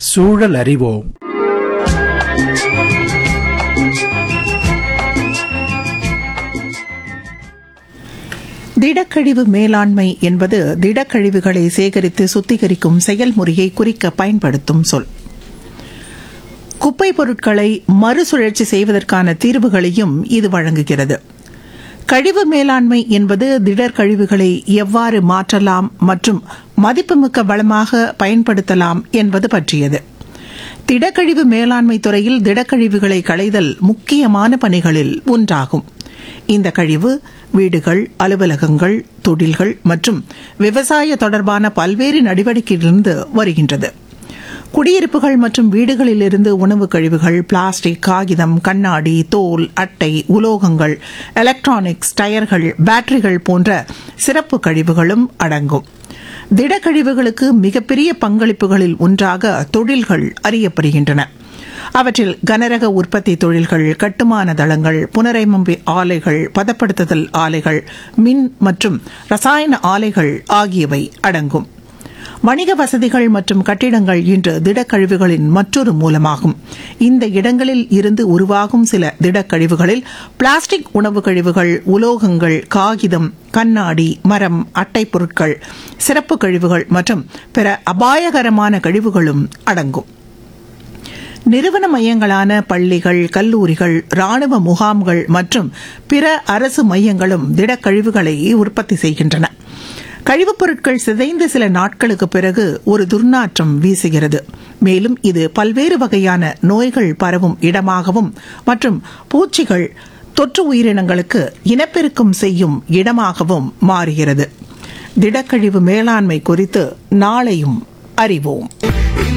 சூழல் அறிவோம் திடக்கழிவு மேலாண்மை என்பது திடக்கழிவுகளை சேகரித்து சுத்திகரிக்கும் செயல்முறையை குறிக்க பயன்படுத்தும் சொல் குப்பை பொருட்களை மறுசுழற்சி செய்வதற்கான தீர்வுகளையும் இது வழங்குகிறது கழிவு மேலாண்மை என்பது திடக்கழிவுகளை எவ்வாறு மாற்றலாம் மற்றும் மதிப்புமிக்க வளமாக பயன்படுத்தலாம் என்பது பற்றியது திடக்கழிவு மேலாண்மை துறையில் திடக்கழிவுகளை களைதல் முக்கியமான பணிகளில் ஒன்றாகும் இந்த கழிவு வீடுகள் அலுவலகங்கள் தொழில்கள் மற்றும் விவசாய தொடர்பான பல்வேறு நடவடிக்கையிலிருந்து வருகின்றது குடியிருப்புகள் மற்றும் வீடுகளிலிருந்து உணவு கழிவுகள் பிளாஸ்டிக் காகிதம் கண்ணாடி தோல் அட்டை உலோகங்கள் எலக்ட்ரானிக்ஸ் டயர்கள் பேட்டரிகள் போன்ற சிறப்பு கழிவுகளும் அடங்கும் திடக்கழிவுகளுக்கு மிகப்பெரிய பங்களிப்புகளில் ஒன்றாக தொழில்கள் அறியப்படுகின்றன அவற்றில் கனரக உற்பத்தி தொழில்கள் கட்டுமான தளங்கள் புனரமைப்பு ஆலைகள் பதப்படுத்துதல் ஆலைகள் மின் மற்றும் ரசாயன ஆலைகள் ஆகியவை அடங்கும் வணிக வசதிகள் மற்றும் கட்டிடங்கள் இன்று திடக்கழிவுகளின் மற்றொரு மூலமாகும் இந்த இடங்களில் இருந்து உருவாகும் சில திடக்கழிவுகளில் பிளாஸ்டிக் உணவு கழிவுகள் உலோகங்கள் காகிதம் கண்ணாடி மரம் அட்டை பொருட்கள் சிறப்பு கழிவுகள் மற்றும் பிற அபாயகரமான கழிவுகளும் அடங்கும் நிறுவன மையங்களான பள்ளிகள் கல்லூரிகள் ராணுவ முகாம்கள் மற்றும் பிற அரசு மையங்களும் திடக்கழிவுகளை உற்பத்தி செய்கின்றன கழிவுப் பொருட்கள் சிதைந்த சில நாட்களுக்கு பிறகு ஒரு துர்நாற்றம் வீசுகிறது மேலும் இது பல்வேறு வகையான நோய்கள் பரவும் இடமாகவும் மற்றும் பூச்சிகள் தொற்று உயிரினங்களுக்கு இனப்பெருக்கம் செய்யும் இடமாகவும் மாறுகிறது திடக்கழிவு மேலாண்மை குறித்து நாளையும் அறிவோம்